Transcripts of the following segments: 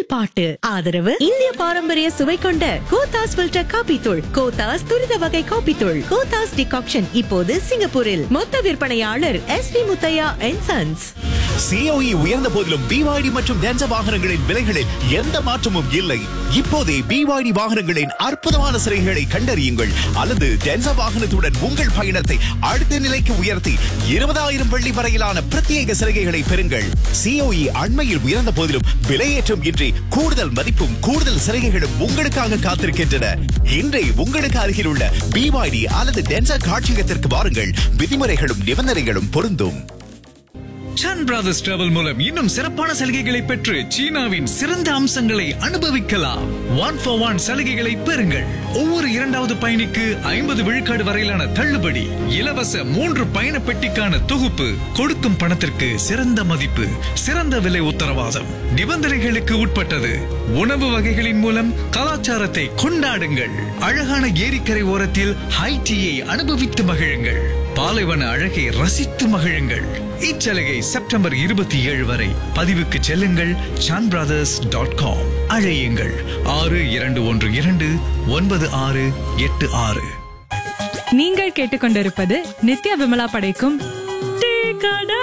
பாட்டு ஆதரவு இந்திய பாரம்பரிய சுவை கொண்ட கோத்தாஸ் ஃபில்டர் காபி தூள் கோத்தாஸ் துரித வகை காபி தூள் கோத்தாஸ் டிகாக்ஷன் இப்போது சிங்கப்பூரில் மொத்த விற்பனையாளர் S P Muthiah and sons சிஓஇ உயர்ந்த போதிலும் பிவாய்டி மற்றும் டென்ச வாகனங்களின் விலைகளில் எந்த மாற்றமும் இல்லை இப்போதே பிவாய்டி வாகனங்களின் அற்புதமான சிறைகளை கண்டறியுங்கள் அல்லது டென்சா வாகனத்துடன் உங்கள் பயணத்தை அடுத்த நிலைக்கு உயர்த்தி இருபதாயிரம் வெள்ளி வரையிலான பிரத்யேக சலுகைகளை பெறுங்கள் சிஓஇ அண்மையில் உயர்ந்த போதிலும் விலையேற்றம் இன்றி கூடுதல் மதிப்பும் கூடுதல் சலுகைகளும் உங்களுக்காக காத்திருக்கின்றன இன்றே உங்களுக்கு அருகில் உள்ள பிவாய்டி அல்லது டென்சா காட்சியகத்திற்கு வாருங்கள் விதிமுறைகளும் நிபந்தனைகளும் பொருந்தும் சன் பிரதர்ஸ் டிராவல் மூலம் இன்னும் சிறப்பான சலுகைகளை பெற்று சீனாவின் சிறந்த அம்சங்களை அனுபவிக்கலாம் ஒன் ஃபார் ஒன் சலுகைகளை பெறுங்கள் ஒவ்வொரு இரண்டாவது பயணிக்கு ஐம்பது விழுக்காடு வரையிலான தள்ளுபடி இலவச மூன்று பயண பெட்டிக்கான தொகுப்பு கொடுக்கும் பணத்திற்கு சிறந்த மதிப்பு சிறந்த விலை உத்தரவாதம் நிபந்தனைகளுக்கு உட்பட்டது உணவு வகைகளின் மூலம் கலாச்சாரத்தை கொண்டாடுங்கள் அழகான ஏரிக்கரை ஓரத்தில் ஹை டீயை அனுபவித்து மகிழுங்கள் பாலைவன அழகை ரசித்து மகிழுங்கள் இச்சலுகை செப்டம்பர் இருபத்தி ஏழு வரை பதிவுக்கு செல்லுங்கள் சான் பிரதர்ஸ் டாட் காம் அழையுங்கள் ஆறு இரண்டு ஒன்று இரண்டு ஒன்பது ஆறு எட்டு ஆறு நீங்கள் கேட்டுக்கொண்டிருப்பது நித்யா விமலா படைக்கும் டீ கடை.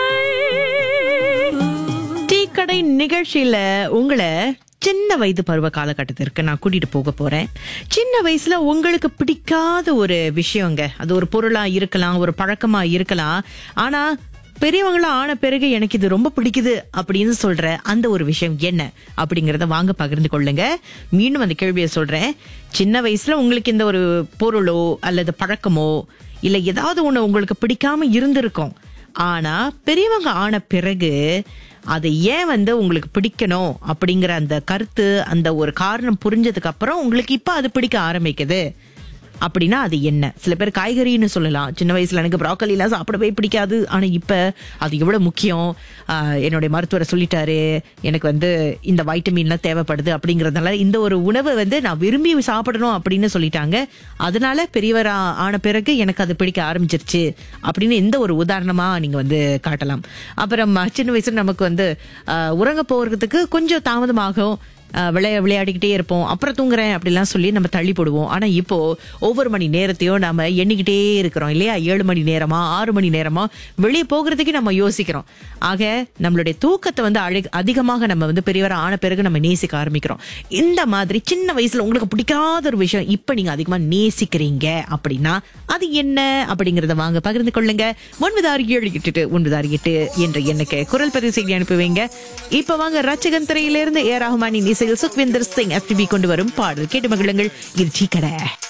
டீ கடை நிகழ்ச்சியில உங்களை சின்ன வயது பருவ காலகட்டத்திற்கு நான் கூட்டிட்டு போக போறேன் சின்ன வயசுல உங்களுக்கு பிடிக்காத ஒரு விஷயங்க அது ஒரு பொருளா இருக்கலாம் ஒரு பழக்கமா இருக்கலாம் ஆனா பெரியவங்களா ஆன பிறகு எனக்கு இது ரொம்ப பிடிக்குது அப்படின்னு சொல்ற அந்த ஒரு விஷயம் என்ன அப்படிங்கறத வாங்க பகிர்ந்து கொள்ளுங்க மீண்டும் அந்த கேள்வியை சொல்றேன் சின்ன வயசுல உங்களுக்கு இந்த ஒரு பொருளோ அல்லது பழக்கமோ இல்ல ஏதாவது ஒண்ணு உங்களுக்கு பிடிக்காம இருந்திருக்கும் ஆனா பெரியவங்க ஆன பிறகு அதை ஏன் வந்து உங்களுக்கு பிடிக்கணும் அப்படிங்கிற அந்த கருத்து அந்த ஒரு காரணம் புரிஞ்சதுக்கு அப்புறம் உங்களுக்கு இப்ப அது பிடிக்க ஆரம்பிக்குது அப்படின்னா அது என்ன சில பேர் காய்கறின்னு சொல்லலாம் சின்ன வயசுல எனக்கு ப்ராக்கலி எல்லாம் சாப்பிடவே பிடிக்காது ஆனா இப்ப அது எவ்வளவு முக்கியம் ஆஹ் என்னுடைய மருத்துவரை சொல்லிட்டாரு எனக்கு வந்து இந்த வைட்டமின்லாம் தேவைப்படுது அப்படிங்கறதுனால இந்த ஒரு உணவை வந்து நான் விரும்பி சாப்பிடணும் அப்படின்னு சொல்லிட்டாங்க அதனால பெரியவர் ஆ- ஆன பிறகு எனக்கு அது பிடிக்க ஆரம்பிச்சிருச்சு அப்படின்னு எந்த ஒரு உதாரணமா நீங்க வந்து காட்டலாம் அப்புறம் அஹ், சின்ன வயசுல நமக்கு வந்து ஆஹ், உறங்க போறதுக்கு கொஞ்சம் தாமதமாகும் ஆஹ், விளையா விளையாடிக்கிட்டே இருப்போம் அப்புறம் தூங்குறேன் அப்படிலாம் சொல்லி நம்ம தள்ளி போடுவோம் ஆனா இப்போ ஒவ்வொரு மணி நேரத்தையும் நாம எண்ணிக்கிட்டே இருக்கிறோம் இல்லையா ஏழு மணி நேரமா ஆறு மணி நேரமா வெளியே போகிறதுக்கு நம்ம யோசிக்கிறோம் ஆக நம்மளுடைய தூக்கத்தை வந்து அழகு அதிகமாக நம்ம வந்து பெரியவரா ஆன பிறகு நம்ம நேசிக்க ஆரம்பிக்கிறோம் இந்த மாதிரி சின்ன வயசுல உங்களுக்கு பிடிக்காத ஒரு விஷயம் இப்ப நீங்க அதிகமா நேசிக்கிறீங்க அப்படின்னா அது என்ன அப்படிங்கறத வாங்க பகிர்ந்து கொள்ளுங்க ஒன்பது ஆறு ஏழு எட்டு ஒன்பது ஆறு எட்டு என்ற எண்ணுக்கு குரல் பதிவு செய்தி அனுப்புவீங்க இப்ப வாங்க ரச்சகன் திரையிலிருந்து ஏ ரஹ்மானின் இசையில் சுக்விந்தர் சிங் எஸ்பிபி கொண்டு வரும் பாடல் கேட்டு மகிழுங்கள் இது டீ கடை